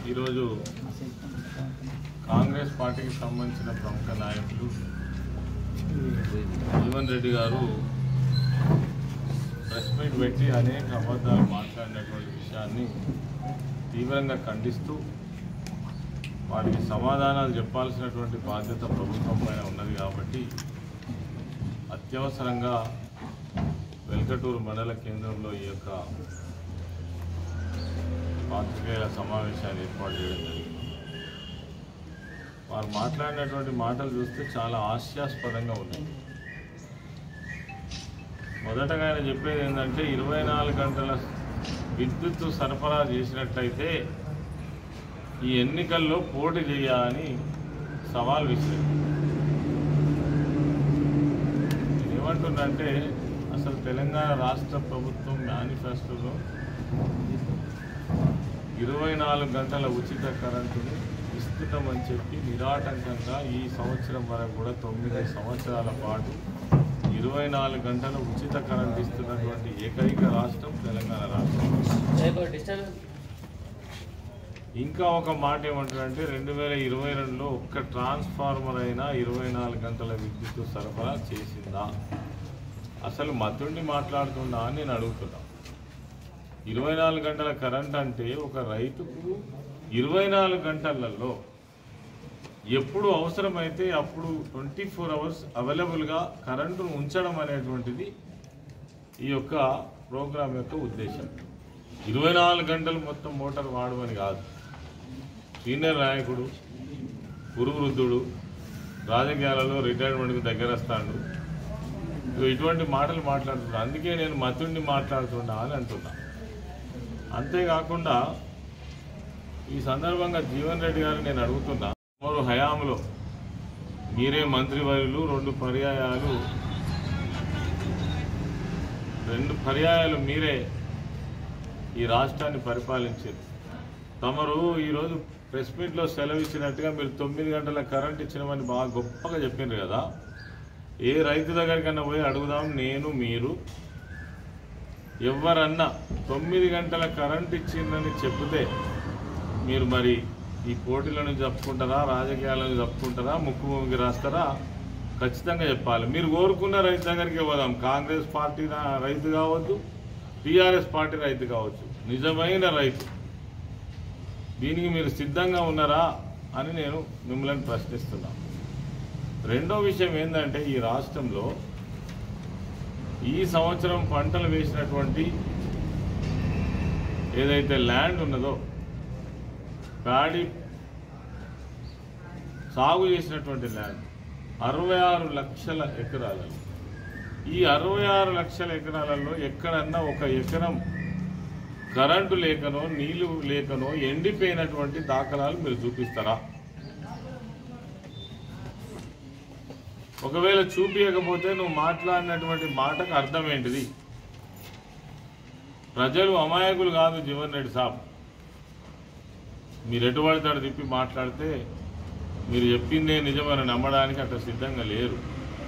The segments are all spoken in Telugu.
ఈరోజు కాంగ్రెస్ పార్టీకి సంబంధించిన ప్రముఖ నాయకులు జీవన్ రెడ్డి గారు ప్రెస్ మీట్ పెట్టి అనేక అబద్ధాలు మాట్లాడినటువంటి విషయాన్ని తీవ్రంగా ఖండిస్తూ వారికి సమాధానాలు చెప్పాల్సినటువంటి బాధ్యత ప్రభుత్వం పైన ఉన్నది కాబట్టి అత్యవసరంగా వెల్కటూరు మండల కేంద్రంలో ఈ యొక్క పాత్రికేయుల సమావేశాన్ని ఏర్పాటు చేయడం జరిగింది వారు మాట్లాడినటువంటి మాటలు చూస్తే చాలా హాస్యాస్పదంగా ఉన్నాయి మొదటగా ఆయన చెప్పేది ఏంటంటే ఇరవై నాలుగు గంటల విద్యుత్ సరఫరా చేసినట్లయితే ఈ ఎన్నికల్లో పోటీ చేయాలని సవాల్ విసిరారు నేను ఏమంటున్నంటే అసలు తెలంగాణ రాష్ట్ర ప్రభుత్వం మేనిఫెస్టోలో ఇరవై నాలుగు గంటల ఉచిత కరెంటుని ఇస్తున్నామని చెప్పి నిరాటంకంగా ఈ సంవత్సరం వరకు కూడా తొమ్మిది సంవత్సరాల పాటు ఇరవై నాలుగు గంటల ఉచిత కరెంట్ ఇస్తున్నటువంటి ఏకైక రాష్ట్రం తెలంగాణ రాష్ట్రం ఇంకా ఒక మాట ఏమంటారంటే రెండు వేల ఇరవై రెండులో ఒక్క ట్రాన్స్ఫార్మర్ అయినా ఇరవై నాలుగు గంటల విద్యుత్ సరఫరా చేసిందా అసలు మతుండి మాట్లాడుతుందా అని నేను అడుగుతున్నా ఇరవై నాలుగు గంటల కరెంట్ అంటే ఒక రైతుకు ఇరవై నాలుగు గంటలలో ఎప్పుడు అవసరమైతే అప్పుడు ట్వంటీ ఫోర్ అవర్స్ అవైలబుల్గా కరెంటును ఉంచడం అనేటువంటిది ఈ యొక్క ప్రోగ్రాం యొక్క ఉద్దేశం ఇరవై నాలుగు గంటలు మొత్తం మోటార్ వాడమని కాదు సీనియర్ నాయకుడు గురువృద్ధుడు రాజకీయాలలో రిటైర్మెంట్కి దగ్గర వస్తాడు ఇగో ఇటువంటి మాటలు మాట్లాడుతున్నా అందుకే నేను మతుండి మాట్లాడుతున్నా అని అంటున్నా అంతేకాకుండా ఈ సందర్భంగా జీవన్ రెడ్డి గారు నేను అడుగుతున్నా మూడు హయాంలో మీరే మంత్రివర్యులు రెండు పర్యాయాలు రెండు పర్యాయాలు మీరే ఈ రాష్ట్రాన్ని పరిపాలించారు తమరు ఈరోజు ప్రెస్ మీట్లో సెలవు ఇచ్చినట్టుగా మీరు తొమ్మిది గంటల కరెంట్ ఇచ్చినామని బాగా గొప్పగా చెప్పిండ్రు కదా ఏ రైతు దగ్గరికన్నా పోయి అడుగుదాం నేను మీరు ఎవరన్నా తొమ్మిది గంటల కరెంట్ ఇచ్చిందని చెప్తే మీరు మరి ఈ పోటీలను జరుపుకుంటారా రాజకీయాలను జరుపుకుంటారా ముక్కు ముగ్గు రాస్తారా ఖచ్చితంగా చెప్పాలి మీరు కోరుకున్న రైతు దగ్గరికి పోదాం కాంగ్రెస్ పార్టీ రా- రైతు కావద్దు టీఆర్ఎస్ పార్టీ రైతు కావచ్చు నిజమైన రైతు దీనికి మీరు సిద్ధంగా ఉన్నారా అని నేను మిమ్మల్ని ప్రశ్నిస్తున్నా రెండో విషయం ఏంటంటే ఈ రాష్ట్రంలో ఈ సంవత్సరం పంటలు వేసినటువంటి ఏదైతే ల్యాండ్ ఉన్నదో ప్యాడీ సాగు చేసినటువంటి ల్యాండ్ అరవై ఆరు లక్షల ఎకరాలలో ఈ అరవై ఆరు లక్షల ఎకరాలలో ఎక్కడన్నా ఒక ఎకరం కరెంటు లేకనో నీళ్లు లేకనో ఎండిపోయినటువంటి దాఖలాలు మీరు చూపిస్తారా ఒకవేళ చూపించకపోతే నువ్వు మాట్లాడినటువంటి మాటకు అర్థం ఏంటిది ప్రజలు అమాయకులు కాదు జీవన్ రెడ్డి సాబ్ మీరు ఎటు పడతాడు తిప్పి మాట్లాడితే మీరు చెప్పిందే నిజమని నమ్మడానికి అక్కడ సిద్ధంగా లేరు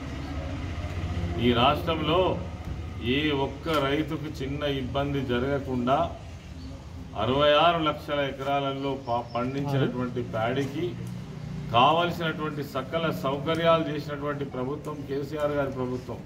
ఈ రాష్ట్రంలో ఏ ఒక్క రైతుకు చిన్న ఇబ్బంది జరగకుండా అరవై ఆరు లక్షల ఎకరాలలో పా- పండించినటువంటి ప్యాడీకి కావలసినటువంటి సకల సౌకర్యాలు చేసినటువంటి ప్రభుత్వం కేసీఆర్ గారి ప్రభుత్వం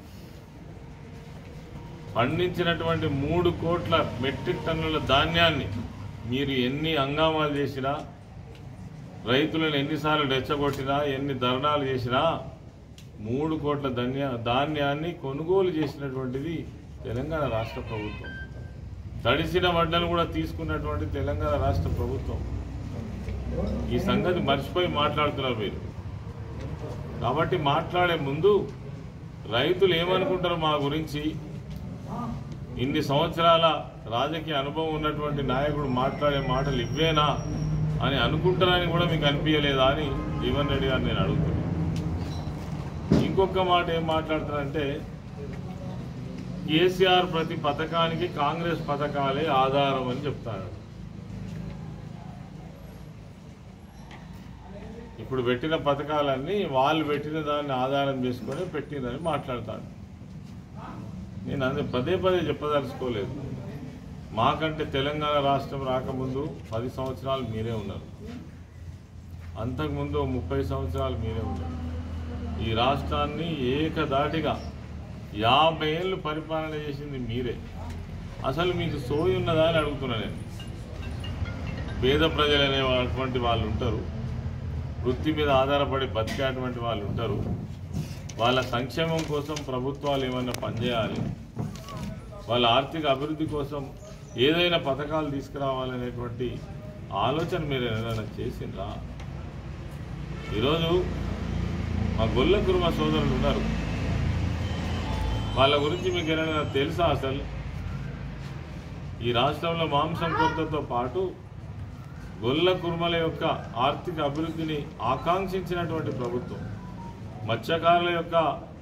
పండించినటువంటి మూడు కోట్ల మెట్రిక్ టన్నుల ధాన్యాన్ని మీరు ఎన్ని హంగామాలు చేసినా రైతులను ఎన్నిసార్లు రెచ్చగొట్టినా ఎన్ని ధర్నాలు చేసినా మూడు కోట్ల ధాన్య ధాన్యాన్ని కొనుగోలు చేసినటువంటిది తెలంగాణ రాష్ట్ర ప్రభుత్వం తడిసిన వడ్డలు కూడా తీసుకున్నటువంటి తెలంగాణ రాష్ట్ర ప్రభుత్వం ఈ సంగతి మర్చిపోయి మాట్లాడుతున్నారు మీరు కాబట్టి మాట్లాడే ముందు రైతులు ఏమనుకుంటారు మా గురించి ఇన్ని సంవత్సరాల రాజకీయ అనుభవం ఉన్నటువంటి నాయకుడు మాట్లాడే మాటలు ఇవ్వేనా అని అనుకుంటారని కూడా మీకు అనిపించలేదా అని జీవన్ రెడ్డి గారు నేను అడుగుతున్నాను ఇంకొక మాట ఏం మాట్లాడతారంటే కేసీఆర్ ప్రతి పథకానికి కాంగ్రెస్ పథకాలే ఆధారం అని చెప్తారు ఇప్పుడు పెట్టిన పథకాలన్నీ వాళ్ళు పెట్టిన దాన్ని ఆధారం చేసుకొని పెట్టిందని మాట్లాడతాడు నేను అదే పదే పదే చెప్పదలుచుకోలేదు మాకంటే తెలంగాణ రాష్ట్రం రాకముందు పది సంవత్సరాలు మీరే ఉన్నారు అంతకుముందు ముప్పై సంవత్సరాలు మీరే ఉన్నారు ఈ రాష్ట్రాన్ని ఏకదాటిగా యాభై ఏళ్ళు పరిపాలన చేసింది మీరే అసలు మీకు సోయి ఉన్నదా అని అడుగుతున్నా నేను పేద ప్రజలు అనేటువంటి వాళ్ళు ఉంటారు వృత్తి మీద ఆధారపడి బతికేటువంటి వాళ్ళు ఉంటారు వాళ్ళ సంక్షేమం కోసం ప్రభుత్వాలు ఏమైనా పనిచేయాలి వాళ్ళ ఆర్థిక అభివృద్ధి కోసం ఏదైనా పథకాలు తీసుకురావాలనేటువంటి ఆలోచన మీరు ఏదైనా చేసిండ్రా ఈరోజు మా గొల్ల కుర్మ సోదరులు ఉన్నారు వాళ్ళ గురించి మీకు ఏమైనా తెలుసా అసలు ఈ రాష్ట్రంలో మాంసం కొరతతో పాటు గొల్ల కుర్మల యొక్క ఆర్థిక అభివృద్ధిని ఆకాంక్షించినటువంటి ప్రభుత్వం మత్స్యకారుల యొక్క